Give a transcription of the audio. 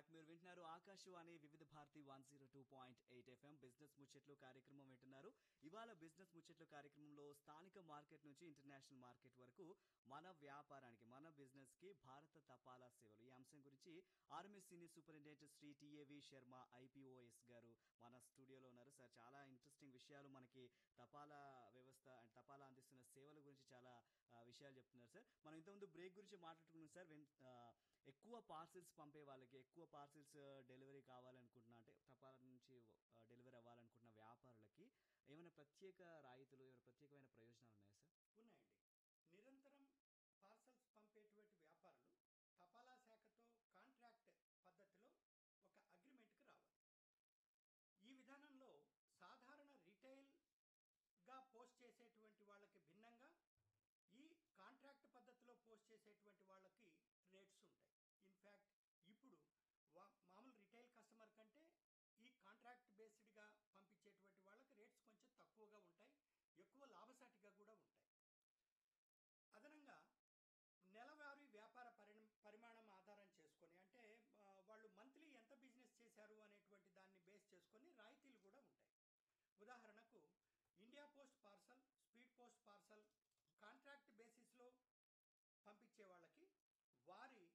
back మీరు వింటున్నారు Akashvani Vividh Bharati one zero two point eight FM business ముచ్చట్లు కార్యక్రమం వింటున్నారు ఇవాళ బిజినెస్ ముచ్చట్లు కార్యక్రమంలో స్థానిక మార్కెట్ నుంచి ఇంటర్నేషనల్ మార్కెట్ వరకు మన వ్యాపారానికి మన బిజినెస్ కి భారత తపాలా సేవలు ఈ అంశం గురించి army senior superintendent Shri TAV Sharma IPoS గారు మన స్టూడియోలో ఉన్నారు సార్ చాలా ఇంట్రెస్టింగ్ విషయాలు మనకి తపాలా వ్యవస్థ అండ్ తపాలా అందిస్తున్న సేవల గురించి చాలా ఆ, విషయాలు చెప్తున్నారు సార్ మనం ఇంతకుముందు బ్రేక్ గురించి మాట్లాడుకున్నాం సార్ వెన్- ఆ, ఎక్కువ పార్సిల్స్ పంపే వాళ్ళకి ఎక్కువ పార్సిల్స్ డెలివరీ కావాలనుకుంటున్నా అంటే తపాలా నుంచి డెలివరీ అవ్వాలనుకుంటున్న వ్యాపారులకి ఏమైనా ప్రత్యేక రాయితీలు ఏమైనా ప్రత్యేకమైన ప్రయోజనాలు ఉన్నాయా సార్ ఉన్నాయండి నిరంతరం పార్సల్స్ పంపేటువంటి వ్యాపారులు తపాలా శాఖతో కాంట్రాక్ట్ పద్ధతిలో ఒక అగ్రిమెంట్కి రావాలి ఈ విధానంలో సాధారణ రిటైల్గా పోస్ట్ చేసేటువంటి వాళ్ళకి భిన్నంగా ఈ కాంట్రాక్ట్ పద్ధతిలో పోస్ట్ చేసేటువంటి వాళ్ళకి రేట్స్ ఉంటాయి ఇన్ఫ్యాక్ట్ ఇప్పుడు వా- మామూలు రిటైల్ కస్టమర్ కంటే ఈ కాంట్రాక్ట్ బేస్డ్గా పంపించేటువంటి వాళ్ళకి రేట్స్ కొంచెం తక్కువగా ఉంటాయి ఎక్కువ లాభసాటిగా కూడా ఉంటాయి అదనంగా నెలవారీ వ్యాపార పరిణ పరిమాణం ఆధారం చేసుకొని అంటే ఆ, వాళ్ళు మంత్లీ ఎంత బిజినెస్ చేశారు అనేటువంటి దాన్ని బేస్ చేసుకొని రాయితీలు కూడా ఉంటాయి ఉదాహరణకు India Post parcel speed post parcel contract బేసిస్లో పంపించే వాళ్ళకి వారి